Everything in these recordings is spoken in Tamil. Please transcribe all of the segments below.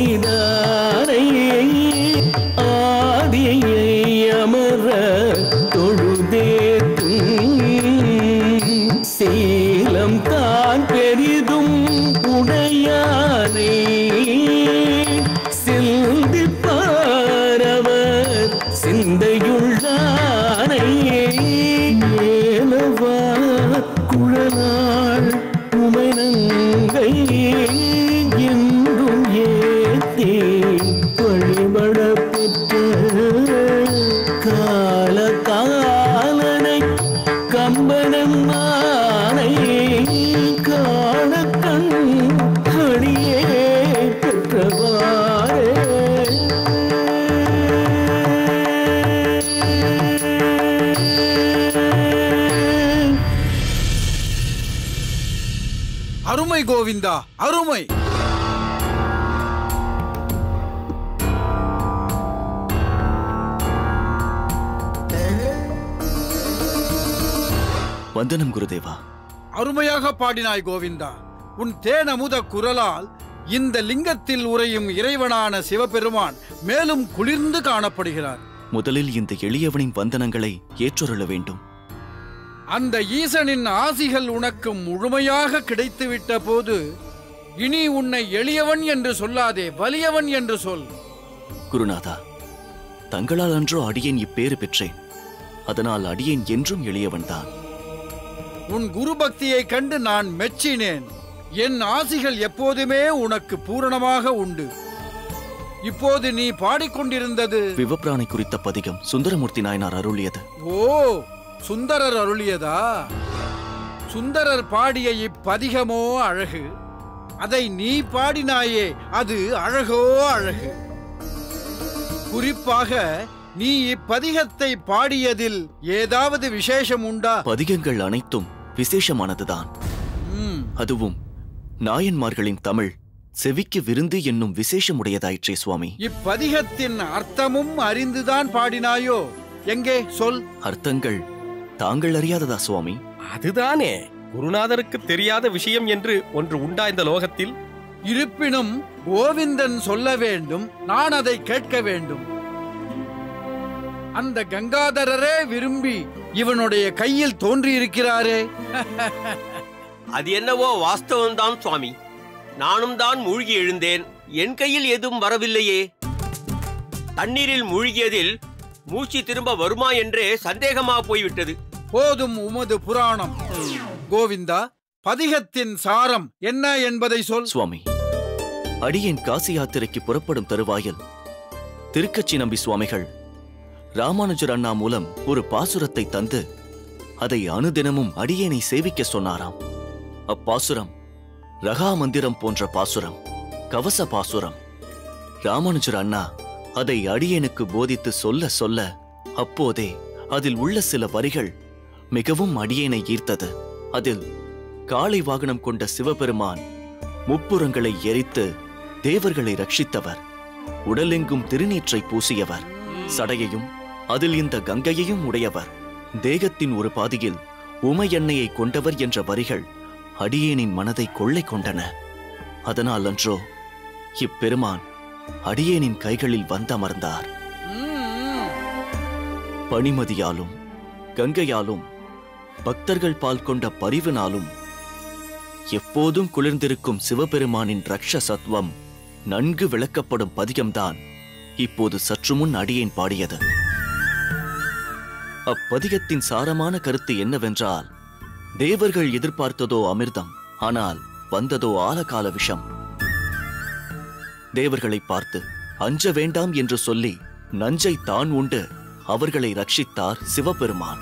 செய்தாரை ஆதியை அமர தொழுதேத்தும் சீலம் தான் பெரிதும் உடையானே சிந்திப்பாரவர் சிந்தையுள்ளானை ஏலவா குழலாள் உமைநங்கை என்றும் ஏத்தே வழிபட பெற்ற கால காலனை கம்பனம் மானை காண கண் அடியே பெற்றவாறே அருமை கோவிந்தா அருமை வந்தனம் குருதேவா அருமையாக பாடினாய் கோவிந்தா உன் தேனமுத குரலால் இந்த லிங்கத்தில் உறையும் இறைவனான சிவபெருமான் மேலும் குளிர்ந்து காணப்படுகிறார் முதலில் இந்த எளியவனின் வந்தனங்களை ஏற்றுருள வேண்டும் அந்த ஈசனின் ஆசிகள் உனக்கு முழுமையாக கிடைத்துவிட்ட போது இனி உன்னை எளியவன் என்று சொல்லாதே வலியவன் என்று சொல் குருநாதா தங்களால் அன்றோ அடியேன் இப்பேறு பெற்றேன் அதனால் அடியேன் என்றும் எளியவன்தான் உன் குரு பக்தியை கண்டு நான் மெச்சினேன் என் ஆசிகள் எப்போதுமே உனக்கு பூரணமாக உண்டு இப்போது நீ பாடிக்கொண்டிருந்தது விவப்ராணை குறித்த பதிகம் சுந்தரமூர்த்தி நாயனார் அருளியது ஓ சுந்தரர் அருளியதா சுந்தரர் பாடிய இப்பதிகமோ அழகு அதை நீ பாடினாயே அது அழகோ அழகு குறிப்பாக நீ இப்பதிகத்தை பாடியதில் ஏதாவது விசேஷம் உண்டா பதிகங்கள் அனைத்தும் விசேஷமானதுதான் ம், அதுவும் நாயன்மார்களின் தமிழ் செவிக்கு விருந்து என்னும் விசேஷமுடையதாயிற்றே சுவாமி இப்பதிகத்தின் அர்த்தமும் அறிந்துதான் பாடினாயோ எங்கே சொல் அர்த்தங்கள் தாங்கள் அறியாததா சுவாமி அதுதானே குருநாதருக்கு தெரியாத விஷயம் என்று ஒன்று உண்டா இந்த லோகத்தில் இருப்பினும் கோவிந்தன் சொல்ல வேண்டும் நான் அதை கேட்க வேண்டும் அந்த கங்காதரரே விரும்பி இவனுடைய கையில் தோன்றியிருக்கிறாரே அது என்னவோ வாஸ்தவம்தான் சுவாமி நானும் தான் மூழ்கி எழுந்தேன் என் கையில் எதுவும் வரவில்லையே தண்ணீரில் மூழ்கியதில் மூச்சு திரும்ப வருமா என்றே சந்தேகமா போய்விட்டது போதும் உமது புராணம் கோவிந்தா பதிகத்தின் சாரம் என்ன என்பதை சொல் சுவாமி அடியேன் காசி யாத்திரைக்கு புறப்படும் தருவாயில் திருக்கச்சி நம்பி சுவாமிகள் ராமானுஜர் அண்ணா மூலம் ஒரு பாசுரத்தை தந்து அதை அனுதினமும் அடியேனை சேவிக்க சொன்னாராம் அப்பாசுரம் ரகா மந்திரம் போன்ற பாசுரம் கவச பாசுரம் ராமானுஜர் அண்ணா அதை அடியேனுக்கு போதித்து சொல்ல சொல்ல அப்போதே அதில் உள்ள சில வரிகள் மிகவும் அடியேனை ஈர்த்தது அதில் காளை வாகனம் கொண்ட சிவபெருமான் முப்புறங்களை எரித்து தேவர்களை ரட்சித்தவர் உடலெங்கும் திருநீற்றை பூசியவர் சடையையும் அதில் இந்த கங்கையையும் உடையவர் தேகத்தின் ஒரு பாதியில் உமை எண்ணெயை கொண்டவர் என்ற வரிகள் அடியேனின் மனதை கொள்ளை கொண்டன அதனால் அன்றோ இப்பெருமான் அடியேனின் கைகளில் வந்தமர்ந்தார் ம், பனிமதியாலும் கங்கையாலும் பக்தர்கள் பால் கொண்ட பரிவினாலும் எப்போதும் குளிர்ந்திருக்கும் சிவபெருமானின் ரக்ஷ சத்வம் நன்கு விளக்கப்படும் பதிகம்தான் இப்போது சற்று முன் அடியேன் பாடியது அப்பதிகத்தின் சாரமான கருத்து என்னவென்றால் தேவர்கள் எதிர்பார்த்ததோ அமிர்தம் ஆனால் வந்ததோ ஆலகால விஷம் தேவர்களை பார்த்து அஞ்ச வேண்டாம் என்று சொல்லி நஞ்சை தான் உண்டு அவர்களை ரட்சித்தார் சிவபெருமான்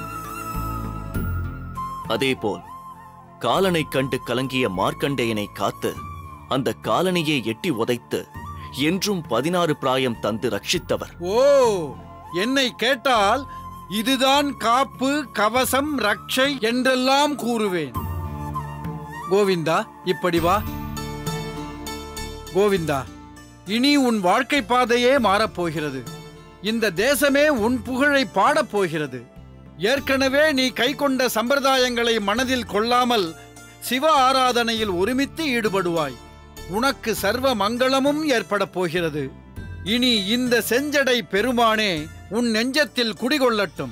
அதேபோல் காலனைக் கண்டு கலங்கிய மார்க்கண்டேயனை காத்து அந்த காலனையே எட்டி உதைத்து என்றும் பதினாறு பிராயம் தந்து ரட்சித்தவர் ஓ என்னை கேட்டால் இதுதான் காப்பு கவசம் ரட்சை என்றெல்லாம் கூறுவேன் கோவிந்தா இப்படி வா கோவிந்தா இனி உன் வாழ்க்கை பாதையே மாறப்போகிறது இந்த தேசமே உன் புகழை பாடப் போகிறது ஏற்கனவே நீ கை கொண்ட சம்பிரதாயங்களை மனதில் கொள்ளாமல் சிவ ஆராதனையில் ஒருமித்து ஈடுபடுவாய் உனக்கு சர்வ மங்களமும் ஏற்பட போகிறது இனி இந்த செஞ்சடை பெருமானே உன் நெஞ்சத்தில் குடிகொள்ளட்டும்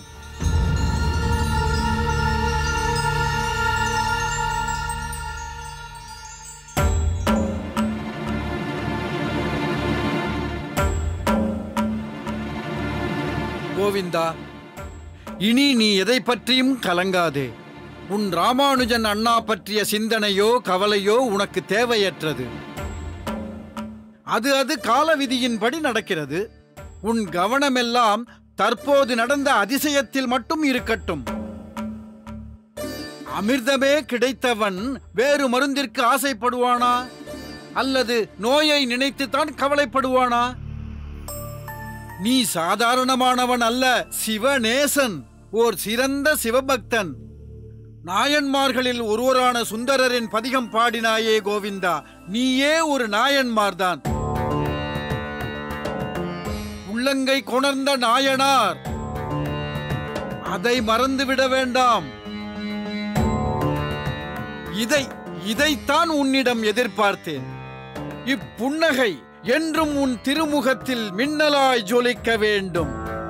கோவிந்தா இனி நீ எதை பற்றியும் கலங்காதே உன் ராமானுஜன் அண்ணா பற்றிய சிந்தனையோ கவலையோ உனக்கு தேவையற்றது அது அது கால விதியின்படி நடக்கிறது உன் கவனமெல்லாம் தற்போது நடந்த அதிசயத்தில் மட்டும் இருக்கட்டும் அமிர்தமே கிடைத்தவன் வேறு மருந்திற்கு ஆசைப்படுவானா அல்லது நோயை நினைத்துத்தான் கவலைப்படுவானா நீ சாதாரணமானவன் அல்ல சிவநேசன் ஓர் சிறந்த சிவபக்தன் நாயன்மார்களில் ஒருவரான சுந்தரரின் பதிகம் பாடினாயே கோவிந்தா நீயே ஒரு நாயன்மார்தான் உள்ளங்கை கொணர்ந்த நாயனார் அதை மறந்துவிட வேண்டாம் இதை இதைத்தான் உன்னிடம் எதிர்பார்த்தேன் இப்புன்னகை என்றும் உன் திருமுகத்தில் மின்னலாய் ஜொலிக்க வேண்டும்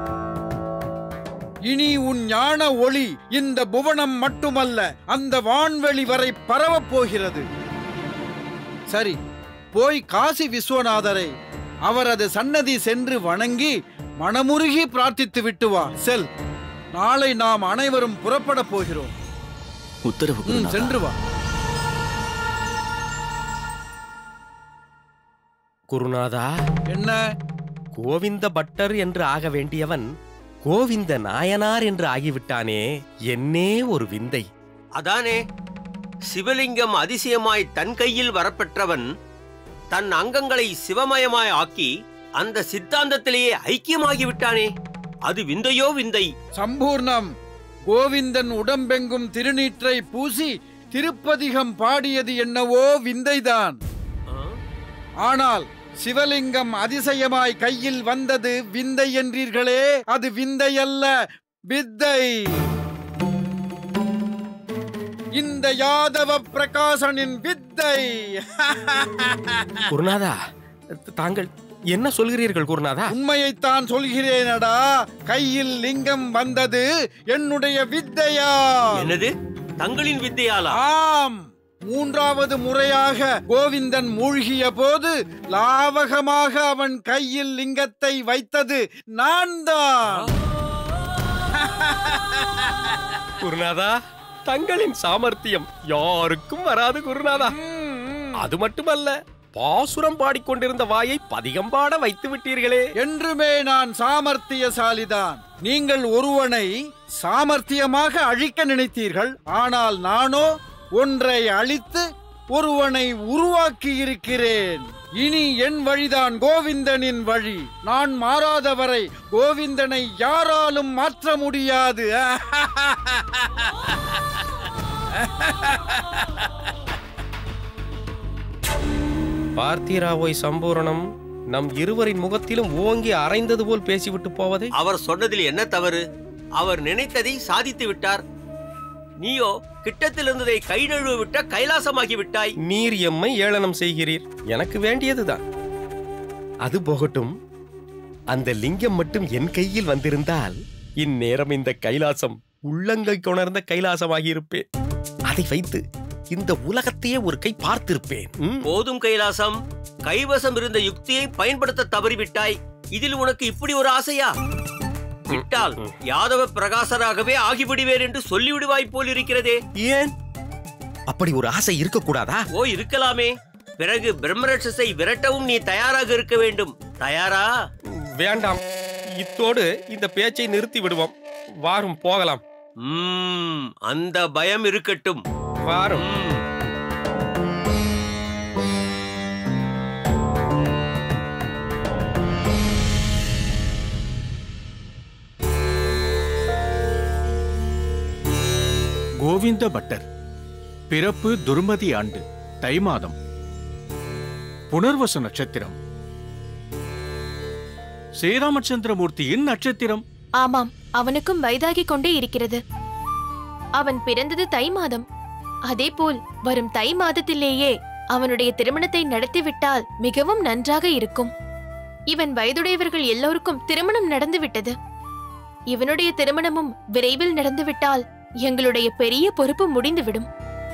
இனி உன் ஞான ஒளி இந்த புவனம் மட்டுமல்ல அந்த வான்வெளி வரை பரவப் போகிறது சரி போய் காசி விஸ்வநாதரை அவரது சன்னதி சென்று வணங்கி மனமுருகி பிரார்த்தித்து விட்டு வா செல் நாளை நாம் அனைவரும் புறப்பட போகிறோம் உத்தரவு ம், குருநாதா. சென்று வா குருநாதா என்ன கோவிந்த பட்டர் என்று ஆக வேண்டியவன் கோவிந்த நாயனார் என்று ஆகிவிட்டானே என்னே ஒரு விந்தை அதானே சிவலிங்கம் அதிசயமாய் தன் கையில் வரப்பெற்றவன் தன் அங்கங்களை சிவமயமாய் ஆக்கி அந்த சித்தாந்தத்திலேயே ஐக்கியமாகி விட்டானே அது விந்தையோ விந்தை சம்பூர்ணம் கோவிந்தன் உடம்பெங்கும் திருநீற்றை பூசி திருப்பதிகம் பாடியது என்னவோ விந்தைதான் ஆனால் சிவலிங்கம் அதிசயமாய் கையில் வந்தது விந்தை என்றீர்களே அது விந்தை அல்ல வித்தை இந்த யாதவ பிரகாசனின் வித்தை குருநாதா தாங்கள் என்ன சொல்கிறீர்கள் குருநாதா உண்மையைத்தான் சொல்கிறேனடா கையில் லிங்கம் வந்தது என்னுடைய வித்தையா என்னது தங்களின் வித்தையாலா ஆம் மூன்றாவது முறையாக கோவிந்தன் மூழ்கிய போது லாவகமாக அவன் கையில் லிங்கத்தை வைத்தது நான் தான் குருநாதா தங்களின் சாமர்த்தியம் யாருக்கும் வராது குருநாதா அது மட்டுமல்ல பாசுரம் பாடிக்கொண்டிருந்த வாயை பதிகம் பாட வைத்து விட்டீர்களே என்றுமே நான் சாமர்த்தியசாலிதான் நீங்கள் ஒருவனை சாமர்த்தியமாக அழிக்க நினைத்தீர்கள் ஆனால் நானோ ஒன்றை அழித்து ஒருவனை உருவாக்கி இருக்கிறேன் இனி என் வழிதான் கோவிந்தனின் வழி நான் மாறாதவரை கோவிந்தனை யாராலும் மாற்ற முடியாது பார்த்தீராவோய் சம்பூரணம் நம் இருவரின் முகத்திலும் ஓங்கி அரைந்தது போல் பேசிவிட்டு போவதை அவர் சொன்னதில் என்ன தவறு அவர் நினைத்ததை சாதித்து விட்டார் நீயோ கிட்டத்தில் இருந்ததை கை நழுவ விட்ட கைலாசமாகி விட்டாய் நீர் எம்மை ஏளனம் செய்கிறீர் எனக்கு வேண்டியதுதான் அது போகட்டும் அந்த லிங்கம் மட்டும் என் கையில் வந்திருந்தால் இந்நேரம் இந்த கைலாசம் உள்ளங்கை கொணர்ந்த கைலாசமாகி இருப்பேன் அதை வைத்து இந்த உலகத்தையே ஒரு கை பார்த்திருப்பேன் ம். போதும் கைலாசம் கைவசம் இருந்த யுக்தியை பயன்படுத்த தவறிவிட்டாய் இதில் உனக்கு இப்படி ஒரு ஆசையா விட்டால் யாதவ பிரகாசராகவே ஆகிவிடுவேன் என்று சொல்லிவிடுவாய் போல் இருக்கிறதே ஏன் அப்படி ஒரு ஆசை இருக்கக்கூடாதா ஓ இருக்கலாமே பிறகு பிரம்மரட்சஸை விரட்டவும் நீ தயாராக இருக்க வேண்டும் தயாரா வேண்டாம் இத்தோடு இந்த பேச்சை நிறுத்தி விடுவோம் வாரும் போகலாம் ம்ம், அந்த பயம் இருக்கட்டும் வாரும் கோவிந்த பட்டர் பிறப்பு துர்மதி ஆண்டு தை மாதம் புனர்வசு நட்சத்திரம் ஸ்ரீராமச்சந்திரமூர்த்தியின் நட்சத்திரம் ஆமாம் அவனுக்கும் வயதாகிக் கொண்டே இருக்கிறது அவன் பிறந்தது தை மாதம் அதேபோல் வரும் தை மாதத்திலேயே அவனுடைய திருமணத்தை நடத்திவிட்டால் மிகவும் நன்றாக இருக்கும் இவன் வயதுடையவர்கள் எல்லோருக்கும் திருமணம் நடந்துவிட்டது இவனுடைய திருமணமும் விரைவில் நடந்துவிட்டால் எங்களுடைய பெரிய பொறுப்பு முடிந்துவிடும்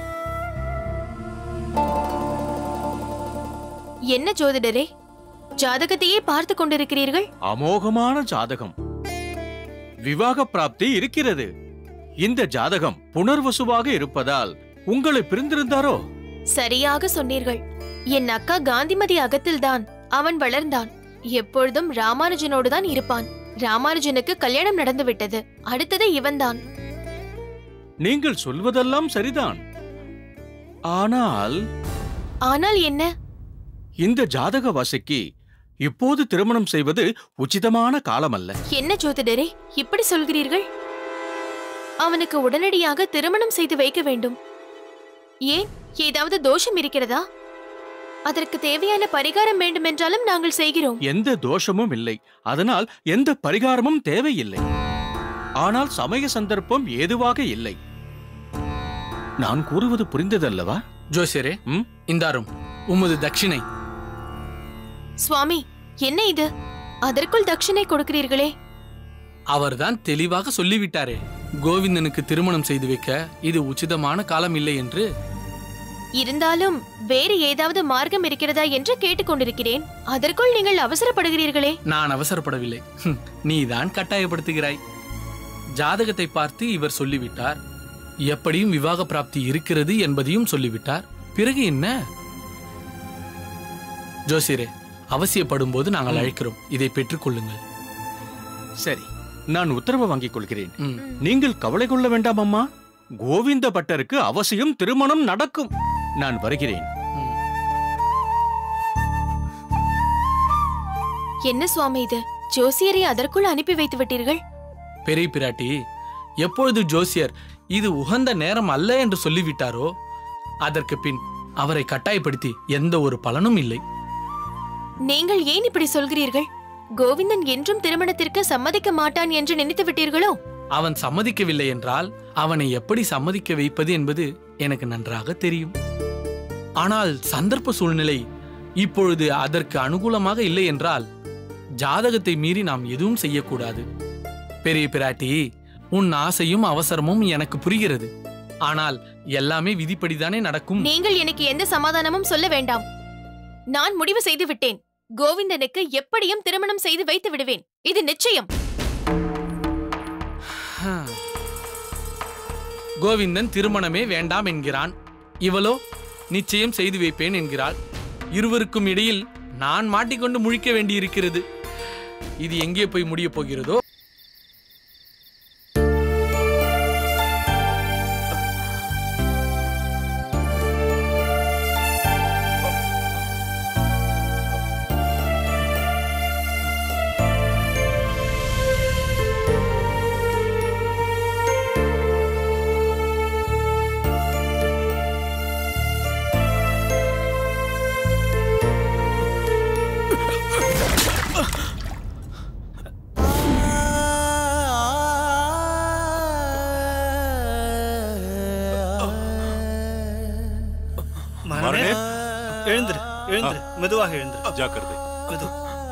என்ன ஜோதிடரே ஜாதகத்தையே பார்த்து கொண்டிருக்கிறீர்கள் அமோகமான ஜாதகம் விவாக பிராப்தி இருக்கிறது இந்த ஜாதகம் புனர்வசுவாக இருப்பதால் உங்களை பிரிந்திருந்தாரோ சரியாக சொன்னீர்கள் என் அக்கா காந்திமதி அகத்தில்தான் அவன் வளர்ந்தான் எப்பொழுதும் ராமானுஜனோடுதான் இருப்பான் ராமானுஜனுக்கு கல்யாணம் நடந்துவிட்டது அடுத்தது இவன்தான் நீங்கள் சொல்வதெல்லாம் சரிதான் ஆனால் ஆனால் என்ன இந்த ஜாதக வாசிக்கு இப்போது திருமணம் செய்வது உச்சிதமான காலமல்ல என்ன ஜோதிடரே இப்படி சொல்கிறீர்கள் அவனுக்கு உடனடியாக திருமணம் செய்து வைக்க வேண்டும் ஏன் ஏதாவது தோஷம் இருக்கிறதா அதற்கு தேவையான பரிகாரம் வேண்டுமென்றாலும் நாங்கள் செய்கிறோம் எந்த தோஷமும் இல்லை அதனால் எந்த பரிகாரமும் தேவையில்லை ஆனால் சமய சந்தர்ப்பம் ஏதுவாக இல்லை நான் கூறுவது புரிந்ததல்லவா ஜோசியரே ம்? இந்தாரும் உமது தட்சிணை சுவாமி என்ன இது அதற்குள் தட்சிணை கொடுக்கிறீர்களே அவர்தான் தெளிவாக சொல்லிவிட்டாரே கோவிந்தனுக்கு திருமணம் செய்து வைக்க இது உச்சிதமான காலம் இல்லை என்று இருந்தாலும் வேறு ஏதாவது மார்க்கம் இருக்கிறதா என்று கேட்டுக்கொண்டிருக்கிறேன் அதற்குள் நீங்கள் அவசரப்படுகிறீர்களே நான் அவசரப்படவில்லை ஹம், நீதான் கட்டாயப்படுத்துகிறாய் ஜாதகத்தை பார்த்து இவர் சொல்லிவிட்டார் எப்படியும் விவாக பிராப்தி இருக்கிறது என்பதையும் சொல்லிவிட்டார் பிறகு என்ன ஜோசியரே அவசியப்படும் போது நாங்கள் அழைக்கிறோம் இதை பெற்றுக்கொள்ளுங்கள் சரி நான் உத்தரவு வாங்கிக் கொள்கிறேன் ம். நீங்கள் கவலை கொள்ள வேண்டாம் அம்மா கோவிந்த பட்டருக்கு அவசியம் திருமணம் நடக்கும் நான் வருகிறேன் ம். என்ன சுவாமி இது ஜோசியரை அதற்குள் அனுப்பி வைத்து விட்டீர்கள் பெரிய பிராட்டி எப்பொழுது ஜோசியர் இது உகந்த நேரம் அல்ல என்று சொல்லிவிட்டாரோ அதற்கு பின் அவரை கட்டாயப்படுத்தி எந்த ஒரு பலனும் இல்லை நீங்கள் ஏன் இப்படி சொல்கிறீர்கள் கோவிந்தன் என்றும் திருமணத்திற்கு சம்மதிக்க மாட்டான் என்று நினைத்து விட்டீர்களோ அவன் சம்மதிக்கவில்லை என்றால் அவனை எப்படி சம்மதிக்க வைப்பது என்பது எனக்கு நன்றாக தெரியும் ஆனால் சந்தர்ப்ப சூழ்நிலை இப்பொழுது அதற்கு அனுகூலமாக இல்லை என்றால் ஜாதகத்தை மீறி நாம் எதுவும் செய்யக்கூடாது பெரிய பிராட்டி உன் ஆசையும் அவசரமும் எனக்கு புரிகிறது ஆனால் எல்லாமே விதிப்படிதானே நடக்கும் நீங்கள் எனக்கு எந்த சமாதானமும் சொல்ல வேண்டாம் நான் முடிவு செய்து விட்டேன் கோவிந்தனுக்கு எப்படியும் திருமணம் செய்து வைத்து விடுவேன் இது நிச்சயம் கோவிந்தன் திருமணமே வேண்டாம் என்கிறான் இவளோ நிச்சயம் செய்து வைப்பேன் என்கிறாள் இருவருக்கும் இடையில் நான் மாட்டிக்கொண்டு முழிக்க வேண்டியிருக்கிறது இது எங்கே போய் முடியப் போகிறதோ மரணே எழுந்துரு எழுந்துரு மெதுவாக எழுந்துரு ஜாக்கிரதை மெது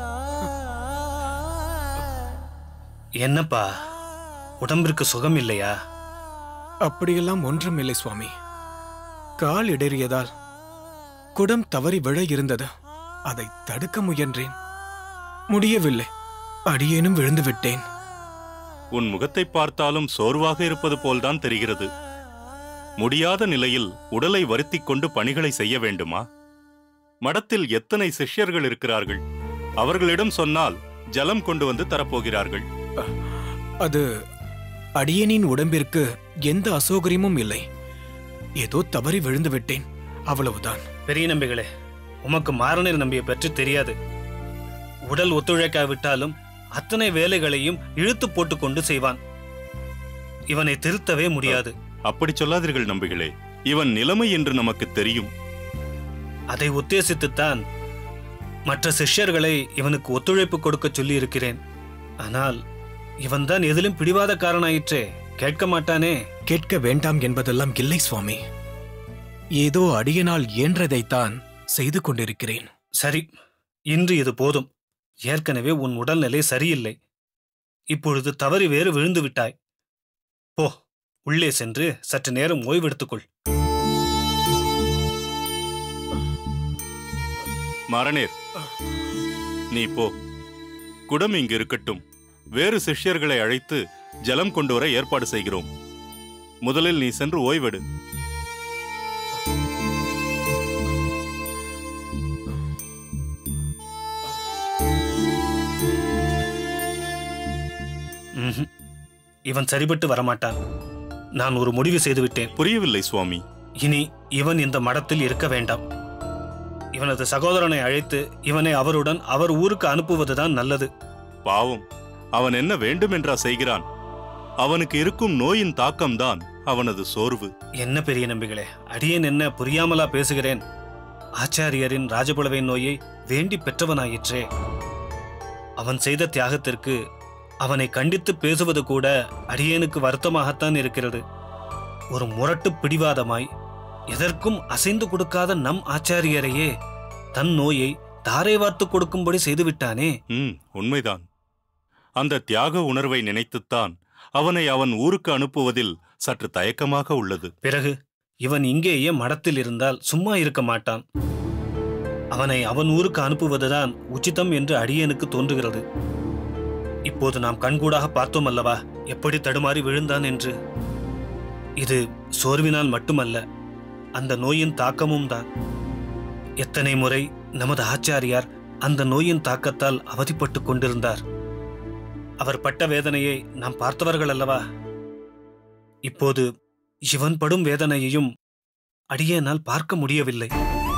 என்னப்பா உடம்பிற்கு சுகம் இல்லையா அப்படியெல்லாம் ஒன்றுமில்லை சுவாமி கால் இடறியதால் குடம் தவறி விழ இருந்தது அதை தடுக்க முயன்றேன் முடியவில்லை அடியேனும் விழுந்து விட்டேன் உன் முகத்தை பார்த்தாலும் சோர்வாக இருப்பது போல்தான் தெரிகிறது முடியாத நிலையில் உடலை வருத்திக் கொண்டு பணிகளை செய்ய வேண்டுமா மடத்தில் எத்தனை சிஷ்யர்கள் இருக்கிறார்கள் அவர்களிடம் சொன்னால் ஜலம் கொண்டு வந்து தரப்போகிறார்கள் அது அடியேனின் உடம்பிற்கு எந்த அசௌகரியமும் இல்லை ஏதோ தவறி விழுந்து விட்டேன் அவ்வளவுதான் பெரிய நம்பிகளே உமக்கு மாரணர் நம்பியை பற்றி தெரியாது உடல் ஒத்துழைக்காவிட்டாலும் அத்தனை வேலைகளையும் இழுத்து போட்டுக்கொண்டு செய்வான் இவனை திருத்தவே முடியாது அப்படி சொல்லாதீர்கள் நம்பிகளே இவன் நிலைமை என்று நமக்கு தெரியும் அதை உத்தேசித்துத்தான் மற்ற சிஷ்யர்களை இவனுக்கு ஒத்துழைப்பு கொடுக்க சொல்லி இருக்கிறேன் ஆனால் இவன்தான் எதிலும் பிடிவாதக்காரனாயிற்றே கேட்க மாட்டானே கேட்க வேண்டாம் என்பதெல்லாம் இல்லை சுவாமி ஏதோ அடியனால் இயன்றதைத்தான் செய்து கொண்டிருக்கிறேன் சரி இன்று இது போதும் ஏற்கனவே உன் உடல்நிலை சரியில்லை இப்பொழுது தவறி வேறு விழுந்து விட்டாய் போ உள்ளே சென்று சற்று நேரம் ஓய்வெடுத்துக்கொள் மரணேர் நீ போ குடம் இங்கு இருக்கட்டும் வேறு சிஷ்யர்களை அழைத்து ஜலம் கொண்டு வர ஏற்பாடு செய்கிறோம் முதலில் நீ சென்று ஓய்வெடு ம்ஹும். இவன் சரிபட்டு வரமாட்டான் நான் ஒரு முடிவு செய்துவிட்டேன் புரியவில்லை சுவாமி இனி இவன் இந்த மடத்தில் இருக்க வேண்டாம் இவனது சகோதரனை அழைத்து இவனை அவருடன் அவர் ஊருக்கு அனுப்புவதுதான் நல்லது பாவம் அவன் என்ன வேண்டுமென்றா செய்கிறான் அவனுக்கு இருக்கும் நோயின் தாக்கம்தான் அவனது சோர்வு என்ன பெரிய நம்பிகளே அடியேன் என்ன புரியாமலா பேசுகிறேன் ஆச்சாரியரின் ராஜபுலவை நோயை வேண்டி பெற்றவனாயிற்றே அவன் செய்த தியாகத்திற்கு அவனை கண்டித்து பேசுவது கூட அடியேனுக்கு வருத்தமாகத்தான் இருக்கிறது ஒரு முரட்டு பிடிவாதமாய் எதற்கும் அசைந்து கொடுக்காத நம் ஆச்சாரியரையே தன் நோயை தாரை வார்த்து கொடுக்கும்படி செய்துவிட்டானே ம் உண்மைதான் அந்த தியாக உணர்வை நினைத்துத்தான் அவனை அவன் ஊருக்கு அனுப்புவதில் சற்று தயக்கமாக உள்ளது பிறகு இவன் இங்கேயே மடத்தில் இருந்தால் சும்மா இருக்க மாட்டான் அவனை அவன் ஊருக்கு அனுப்புவதுதான் உச்சிதம் என்று அடியேனுக்கு தோன்றுகிறது இப்போது நாம் கண்கூடாக பார்த்தோம் அல்லவா எப்படி தடுமாறி விழுந்தான் என்று இது சோர்வினால் மட்டுமல்ல அந்த நோயின் தாக்கமும் தான் எத்தனை முறை நமது ஆச்சாரியார் அந்த நோயின் தாக்கத்தால் அவதிப்பட்டுக் கொண்டிருந்தார் அவர் பட்ட வேதனையை நாம் பார்த்தவர்கள் அல்லவா இப்போது இவன் படும் வேதனையையும் அடியேனால் பார்க்க முடியவில்லை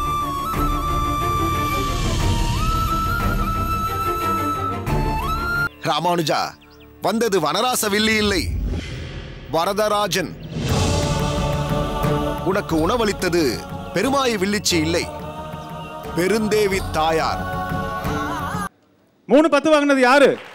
ராமானுஜா வந்தது வனராச வில்லி இல்லை வரதராஜன் உனக்கு உணவளித்தது பெருமாய வில்லிச்சி இல்லை பெருந்தேவி தாயார் மூணு பத்து வாங்கினது யாரு